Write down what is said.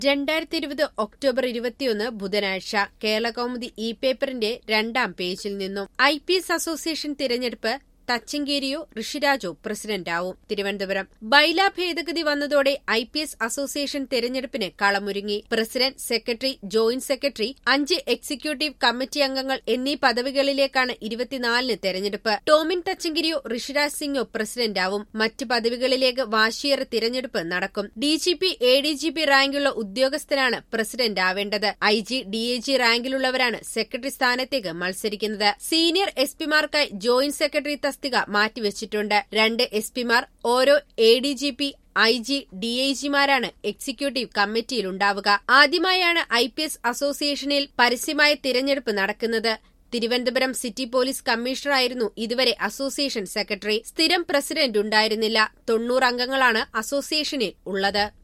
രണ്ടായിരത്തി ഇരുപത് ഒക്ടോബർ ഇരുപത്തിയൊന്ന് ബുധനാഴ്ച കേരളകൗമുദി ഇ പേപ്പറിന്റെ രണ്ടാം പേജിൽ നിന്നും ഐ പി എസ് അസോസിയേഷൻ തിരഞ്ഞെടുപ്പ് തച്ചങ്കേരിയോ ഋഷിരാജോ പ്രസിഡന്റാവും തിരുവനന്തപുരം ബൈല ഭേദഗതി വന്നതോടെ ഐ പി എസ് അസോസിയേഷൻ തെരഞ്ഞെടുപ്പിന് കളമൊരുങ്ങി പ്രസിഡന്റ് സെക്രട്ടറി ജോയിന്റ് സെക്രട്ടറി അഞ്ച് എക്സിക്യൂട്ടീവ് കമ്മിറ്റി അംഗങ്ങൾ എന്നീ പദവികളിലേക്കാണ് ഇരുപത്തിനാലിന് തെരഞ്ഞെടുപ്പ് ടോമിൻ തച്ചങ്കരിയോ ഋഷിരാജ് സിംഗോ പ്രസിഡന്റാവും മറ്റ് പദവികളിലേക്ക് വാശിയേറെ തിരഞ്ഞെടുപ്പ് നടക്കും DGP A D G P റാങ്കുള്ള ഉദ്യോഗസ്ഥരാണ് പ്രസിഡന്റ് ആവേണ്ടത് I G D A G റാങ്കിലുള്ളവരാണ് സെക്രട്ടറി സ്ഥാനത്തേക്ക് മത്സരിക്കുന്നത് സീനിയർ എസ് പിമാർക്കായി ജോയിന്റ് സെക്രട്ടറി തസ്തിക മാറ്റിവെച്ചിട്ടുണ്ട് രണ്ട് എസ് പിമാർ ഓരോ A D G P I G D I ജിമാരാണ് എക്സിക്യൂട്ടീവ് കമ്മിറ്റിയിലുണ്ടാവുക ആദ്യമായാണ് ഐ പി എസ് അസോസിയേഷനിൽ പരസ്യമായ തിരഞ്ഞെടുപ്പ് നടക്കുന്നത് തിരുവനന്തപുരം സിറ്റി പോലീസ് കമ്മീഷണറായിരുന്നു ഇതുവരെ അസോസിയേഷൻ സെക്രട്ടറി സ്ഥിരം പ്രസിഡന്റ് ഉണ്ടായിരുന്നില്ല തൊണ്ണൂറ് അംഗങ്ങളാണ് അസോസിയേഷനിൽ ഉള്ളത്